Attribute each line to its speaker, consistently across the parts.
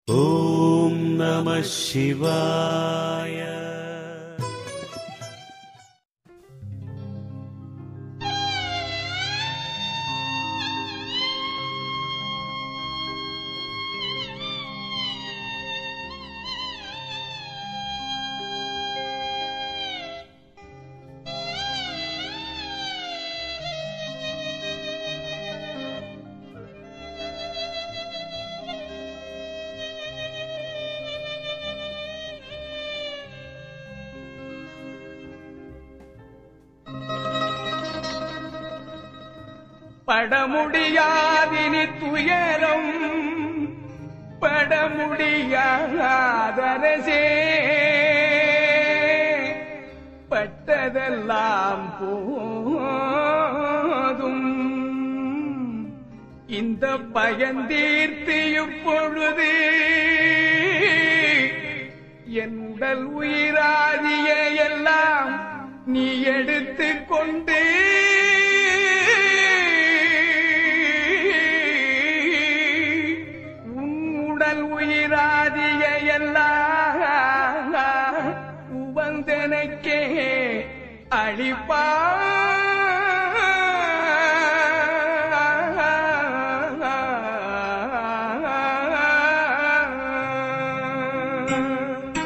Speaker 1: ஓம் நம சிவாய
Speaker 2: படமுடியாதினி துயரம் படமுடியாதரசே பட்டதெல்லாம் போதும் இந்த பயந்தீர்த்து இப்பொழுது என் உடல் உயிராதிய எல்லாம் நீ எடுத்துக் கொண்டு உன் உடல் உயிராதிய எல்லாம் உவந்தனக்கே அழிப்பா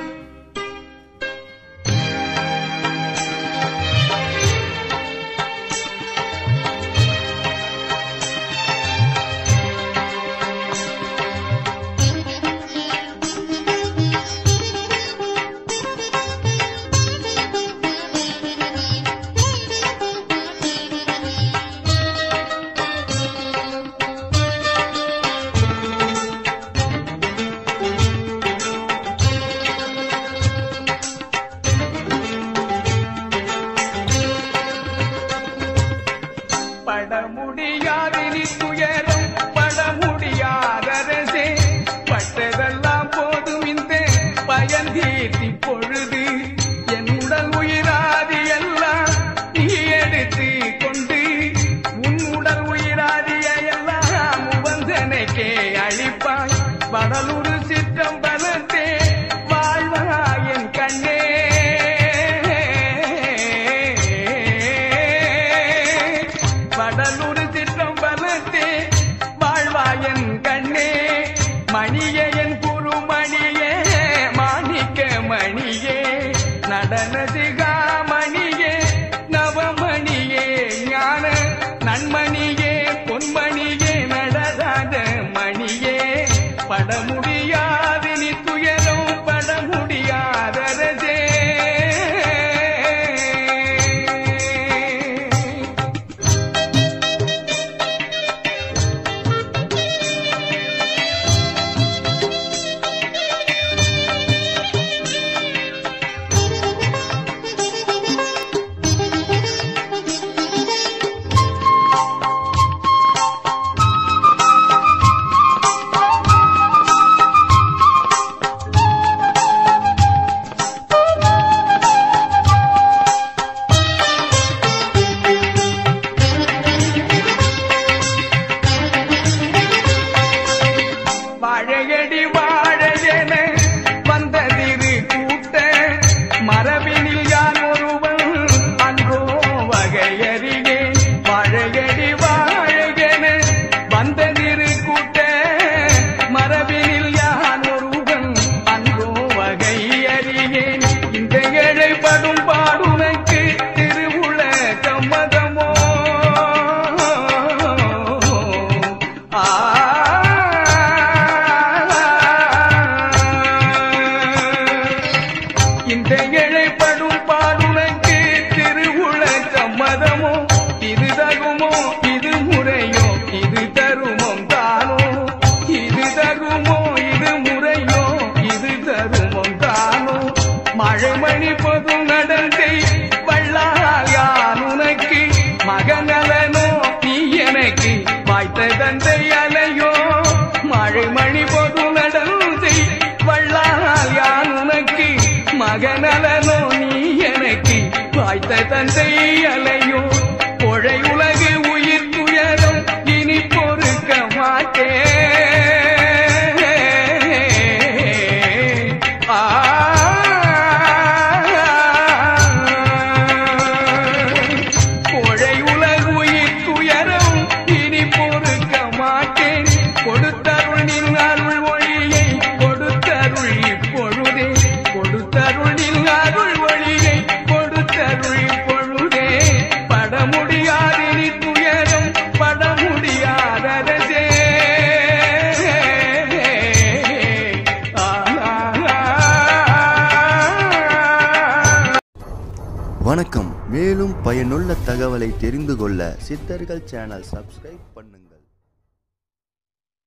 Speaker 2: பட முடியாது நீ துயரம் பட முடியாதரசே பட்டதெல்லாம் போதும் இந்த பயன் தீர்த்தி பொழுது என் உடல் உயிராதி எல்லாம் நீ எடுத்து கொண்டு உன் உடல் உயிராதிய எல்லாம் உவந்தனைக்கே அழிப்பாய் வடலூர் சிற்றம் பலத்தே வாழ்வாயன் கண்ணே வடலூர் சிற்றம் பலத்தே வாழ்வாயன் கண்ணே மணியே என் குருமணியே மாணிக்க மணியே நடன சிகாமணியே நவமணியே ஞான நன்மணியே பொன்மணியே நடராத மணியே பட முடியாது நீ துயரம் பட முடியாதரசே வாழையடி வாழையென வந்ததிரு கூட்ட மரபினில் யான் ஒருவன் அன்றோ வகையறியேன் வாழையடி வாழையென வந்ததிரு கூட்ட மரபினில் யான் ஒருவன் அன்றோ வகை அறியேன் இந்த ஏழைப்படும் பாடுனக்கு திருவுள சம்மதமோ இந்த இழைப்படும் பாடுனக்கு திருவுள சம்மதமோ இது தகுமோ இது முறையோ இது தருமம் தானோ இது தகுமோ இது முறையோ இது தருமம் தானோ மழைமணி பொது நடந்தை வள்ளால் யான் உனக்கு மகநலனோ நீ எனக்கு வாய்த்த தந்தை அலையோ மழைமணி பொது நடந்தை வள்ளால் யான் உனக்கு மகநலனோ நீ எனக்கு வாய்த்த தந்தை அலையோ பொழை உலகு உயிர் துயரம் இனி பொறுக்க மாட்டேன்
Speaker 3: வணக்கம் மேலும் பயனுள்ள தகவலை தெரிந்து கொள்ள சித்தர்கள் சேனல் சப்ஸ்கிரைப் பண்ணுங்க